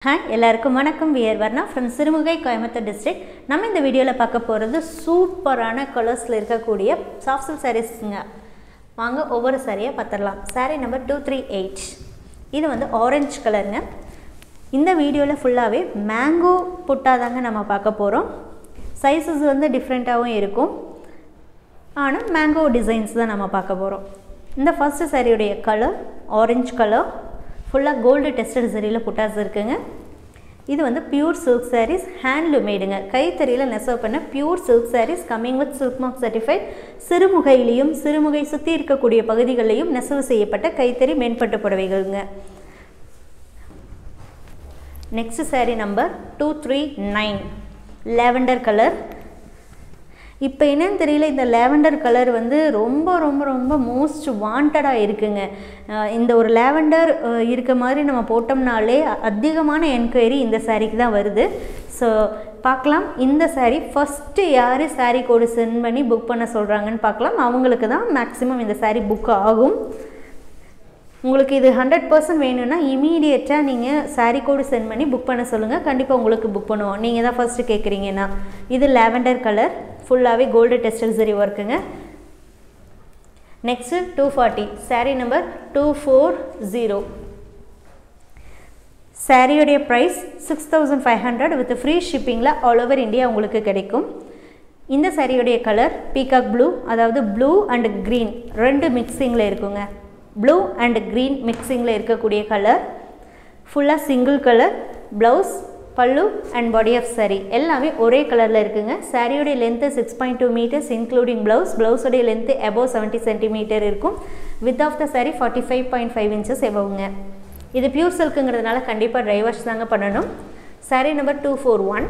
hi எல்லாருக்கும் வணக்கம் we are Varna from Sirumugai Coimbatore district நம்ம இந்த வீடியோவில் பார்க்க போகிறது சூப்பரான கலர்ஸில் இருக்கக்கூடிய சாஃப்ட் சில்க் சாரீஸ்ங்க வாங்க ஒவ்வொரு சாரியாக பார்த்துடலாம் saree number two three eight இது வந்து ஆரஞ்சு கலருங்க இந்த வீடியோவில் ஃபுல்லாகவே மேங்கோ புட்டாதாங்க நம்ம பார்க்க போகிறோம் சைஸஸ் வந்து டிஃப்ரெண்ட்டாகவும் இருக்கும் ஆனால் மேங்கோ டிசைன்ஸ் தான் நம்ம பார்க்க போகிறோம் இந்த ஃபஸ்ட்டு சாரியுடைய கலர் ஆரஞ்சு கலர் ஃபுல்லாக கோல்டு டெஸ்டட் சரியில் புட்டாஸ் இருக்குங்க இது வந்து பியூர் சில்க் சாரீஸ் ஹேண்ட்லூம் மேடுங்க கைத்தறியில் நெசவு பண்ண pure silk sarees coming with silk mark certified சிறுமுகையிலையும் சிறுமுகை சுற்றி இருக்கக்கூடிய பகுதிகளிலையும் நெசவு செய்யப்பட்ட கைத்தறி மேம்பட்டு புடவைகள்ங்க next saree number two three nine lavender colour இப்போ என்னன்னு தெரியல இந்த லேவண்டர் கலர் வந்து ரொம்ப ரொம்ப ரொம்ப மோஸ்ட் வாண்டடாக இருக்குங்க அஹ் இந்த ஒரு லேவண்டர் இருக்க மாதிரி நம்ம போட்டோம்னாலே அதிகமான என்கொயரி இந்த சாரீக்கு தான் வருது ஸோ பார்க்கலாம் இந்த சாரீ ஃபஸ்ட்டு யார் சாரீ கோடு சென்ட் பண்ணி புக் பண்ண சொல்கிறாங்கன்னு பார்க்கலாம் அவங்களுக்கு தான் மேக்ஸிமம் இந்த சாரீ புக் ஆகும் உங்களுக்கு இது ஹண்ட்ரட் பர்சன்ட் வேணும்னா இமீடியட்டாக நீங்கள் சாரீ கோடு சென்ட் பண்ணி புக் பண்ண சொல்லுங்கள் கண்டிப்பாக உங்களுக்கு புக் பண்ணுவோம் நீங்கள் தான் ஃபஸ்ட்டு கேட்குறீங்கன்னா இது லேவண்டர் கலர் ஃபுல்லாகவே கோல்டு டெஸ்டல் சரி ஒர்க்குங்க next two forty saree number two four zero சாரியோடைய price six thousand five hundred with free ஷிப்பிங்கில் ஆல் ஓவர் இந்தியா உங்களுக்கு கிடைக்கும் இந்த சாரியோடைய கலர் பீகாக் ப்ளூ அதாவது ப்ளூ அண்ட் க்ரீன் ரெண்டு மிக்சிங்கில் இருக்குங்க ப்ளூ அண்ட் க்ரீன் மிக்சிங்கில் இருக்கக்கூடிய கலர் ஃபுல்லாக சிங்கிள் கலர் ப்ளவுஸ் பல்லு அண்ட் பாடி ஆஃப் சாரி எல்லாமே ஒரே கலரில் இருக்குங்க சாரியோடைய length six point two metres including blouse ப்ளவுஸோடைய லென்த்து எபோவ் செவன்ட்டி சென்டிமீட்டர் இருக்கும் width of the saree forty five point five inches எபவுங்க இது பியூர் சில்க்குங்கிறதுனால கண்டிப்பாக ட்ரை வாஷ் தாங்க பண்ணணும் saree number two four one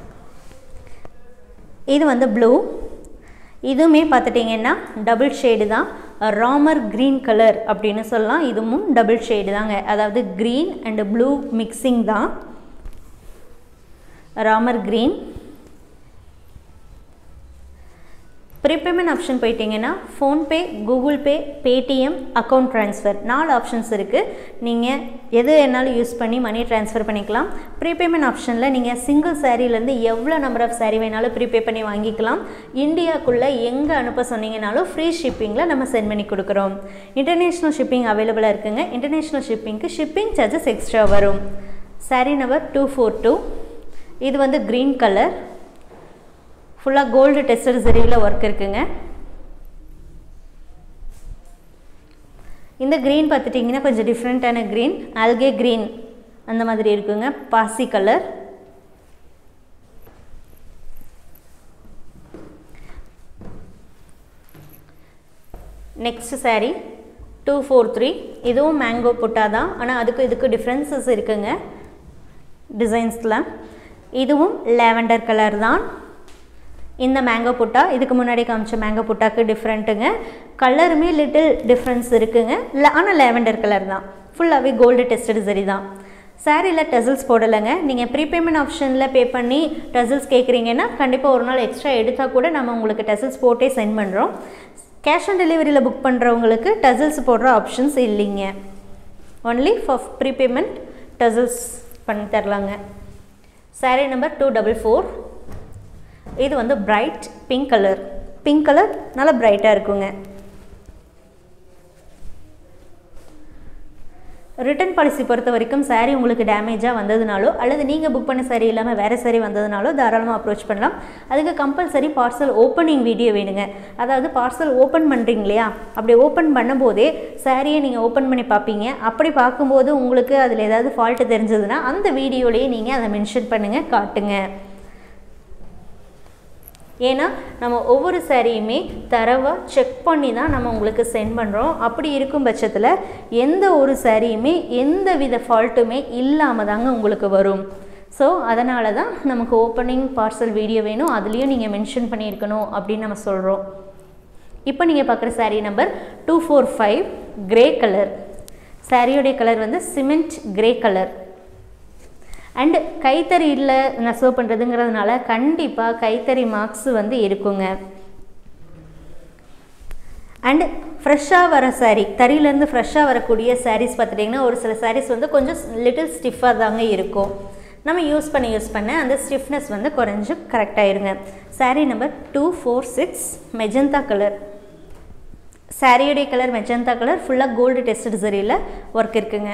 இது வந்து ப்ளூ இதுவுமே பார்த்துட்டிங்கன்னா டபுள் ஷேடு தான் ராமர் க்ரீன் கலர் அப்படின்னு சொல்லலாம் இதுவும் டபுள் ஷேடு தாங்க அதாவது க்ரீன் அண்டு ப்ளூ மிக்சிங் தான் ராமர் க்ரீன் ப்ரீபேமெண்ட் ஆப்ஷன் போயிட்டீங்கன்னா PhonePe Google Pay Paytm account transfer நாலு ஆப்ஷன்ஸ் இருக்குது நீங்கள் எது வேணாலும் யூஸ் பண்ணி மணி ட்ரான்ஸ்ஃபர் பண்ணிக்கலாம் ப்ரீபேமெண்ட் ஆப்ஷனில் நீங்கள் சிங்கிள் சாரீலேருந்து எவ்வளோ நம்பர் ஆஃப் சாரீ வேணாலும் ப்ரீபே பண்ணி வாங்கிக்கலாம் இந்தியாவுக்குள்ளே எங்கே அனுப்ப சொன்னீங்கனாலும் ஃப்ரீ ஷிப்பிங்கில் நம்ம சென்ட் பண்ணி கொடுக்குறோம் இன்டர்நேஷ்னல் ஷிப்பிங் அவைலபிளாக இருக்குங்க இன்டர்நேஷ்னல் ஷிப்பிங்க்கு ஷிப்பிங் சார்ஜஸ் எக்ஸ்ட்ரா வரும் saree number two four two இது வந்து க்ரீன் கலர் ஃபுல்லாக கோல்டு டெஸ்டர் சரியில் ஒர்க் இருக்குங்க இந்த க்ரீன் பார்த்துட்டிங்கன்னா கொஞ்சம் டிஃப்ரெண்ட்டான க்ரீன் ஆல்கே க்ரீன் அந்த மாதிரி இருக்குங்க பாசி colour next saree two four three இதுவும் மேங்கோ புட்டா தான் ஆனால் அதுக்கு இதுக்கு டிஃப்ரென்சஸ் இருக்குங்க டிசைன்ஸில் இதுவும் லேவண்டர் கலர் தான் இந்த மேங்கோ புட்டா இதுக்கு முன்னாடி காமிச்ச மேங்கோ புட்டாக்கு டிஃப்ரெண்ட்டுங்க கலருமே லிட்டில் டிஃப்ரென்ஸ் இருக்குங்க ஆனால் லேவண்டர் கலர் தான் ஃபுல்லாகவே கோல்டு டெஸ்டட் சரி தான் சாரியில் டசல்ஸ் போடலைங்க நீங்கள் ப்ரீபேமெண்ட் ஆப்ஷனில் பே பண்ணி டசல்ஸ் கேட்குறீங்கன்னா கண்டிப்பாக ஒரு நாள் எக்ஸ்ட்ரா எடுத்தால் கூட நம்ம உங்களுக்கு டசல்ஸ் போட்டே சென்ட் பண்ணுறோம் கேஷ் ஆன் டெலிவரியில் புக் பண்ணுறவங்களுக்கு டசல்ஸ் போடுற ஆப்ஷன்ஸ் இல்லைங்க ஒன்லி ஃபார் ப்ரீபேமெண்ட் டசல்ஸ் பண்ணி தரலாங்க saree number two double four இது வந்து bright pink colour pink colour நல்லா பிரைட்டாக இருக்குங்க ரிட்டன் பாலிசி பொறுத்த வரைக்கும் சாரீ உங்களுக்கு டேமேஜாக வந்ததுனாலோ அல்லது நீங்கள் புக் பண்ண சாரீ இல்லாமல் வேறு சாரீ வந்ததுனாலோ தாராளமாக அப்ரோச் பண்ணலாம் அதுக்கு கம்பல்சரி பார்சல் ஓப்பனிங் வீடியோ வேணுங்க அதாவது பார்சல் ஓப்பன் பண்ணுறீங்க இல்லையா அப்படி ஓப்பன் பண்ணும்போதே சாரியை நீங்கள் ஓப்பன் பண்ணி பார்ப்பீங்க அப்படி பார்க்கும்போது உங்களுக்கு அதில் ஏதாவது ஃபால்ட்டு தெரிஞ்சதுன்னா அந்த வீடியோலேயே நீங்கள் அதை மென்ஷன் பண்ணுங்கள் காட்டுங்க ஏன்னா நம்ம ஒவ்வொரு சாரியுமே தரவாக செக் பண்ணி தான் நம்ம உங்களுக்கு சென்ட் பண்ணுறோம் அப்படி இருக்கும் பட்சத்தில் எந்த ஒரு சாரியுமே எந்த வித ஃபால்ட்டுமே இல்லாமல் தாங்க உங்களுக்கு வரும் ஸோ அதனால தான் நமக்கு ஓப்பனிங் பார்சல் வீடியோ வேணும் அதுலேயும் நீங்கள் மென்ஷன் பண்ணியிருக்கணும் அப்படின்னு நம்ம சொல்கிறோம் இப்போ நீங்கள் பார்க்குற saree number two four five grey colour சாரியோடைய கலர் வந்து சிமெண்ட் க்ரே கலர் அண்டு கைத்தறியில் நெசவு பண்ணுறதுங்கிறதுனால கண்டிப்பாக கைத்தறி மார்க்ஸ் வந்து இருக்குங்க அண்டு ஃப்ரெஷ்ஷாக வர சாரீ தறியிலேருந்து ஃப்ரெஷ்ஷாக வரக்கூடிய சாரீஸ் பார்த்துட்டிங்கன்னா ஒரு சில சாரீஸ் வந்து கொஞ்சம் லிட்டில் ஸ்டிஃபாக தாங்க இருக்கும் நம்ம யூஸ் பண்ண யூஸ் பண்ண அந்த ஸ்டிஃப்னஸ் வந்து குறைஞ்சு கரெக்டாயிருங்க saree number two four six magenta colour சாரியுடைய கலர் மெஜந்தா கலர் ஃபுல்லாக கோல்டு டெஸ்ட் சரியில் ஒர்க் இருக்குங்க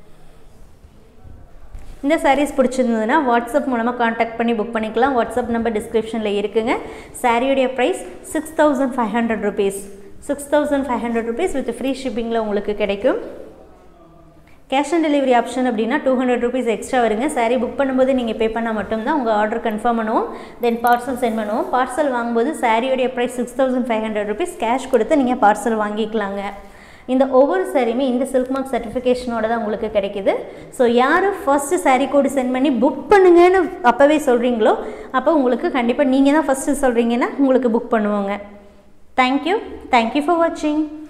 இந்த சாரீஸ் பிடிச்சிருந்ததுன்னா வாட்ஸ்அப் மூலமாக காண்டாக்ட் பண்ணி புக் பண்ணிக்கலாம் வாட்ஸ்அப் நம்பர் டிஸ்கிரிப்ஷனில் இருக்குங்க சாரியுடைய price six thousand five hundred rupees six thousand five hundred rupees with free ஷிப்பிங்கில் உங்களுக்கு கிடைக்கும் கேஷ் ஆன் டெலிவரி ஆப்ஷன் அப்படின்னா டூ ஹண்ட்ரட் ருபீஸ் எக்ஸ்ட்ரா வருங்க சாரீ புக் பண்ணும்போது நீங்கள் பே பண்ணால் மட்டும்தான் உங்கள் ஆர்டர் கன்ஃபார்ம் பண்ணுவோம் தென் பார்சல் சென்ட் பண்ணுவோம் பார்சல் வாங்கும்போது சாரியோடைய price six thousand five hundred rupees cash கொடுத்து நீங்கள் பார்சல் வாங்கிக்கலாங்க இந்த ஒவ்வொரு சாரியுமே இந்த சில்க் மார்க் சர்டிஃபிகேஷனோட தான் உங்களுக்கு கிடைக்குது ஸோ யார் ஃபஸ்ட்டு சாரீ கோடு சென்ட் பண்ணி புக் பண்ணுங்கன்னு அப்போவே சொல்கிறீங்களோ அப்போ உங்களுக்கு கண்டிப்பாக நீங்கள் தான் ஃபஸ்ட்டு சொல்கிறீங்கன்னா உங்களுக்கு புக் பண்ணுவோங்க தேங்க்யூ தேங்க்யூ ஃபார் வாட்சிங்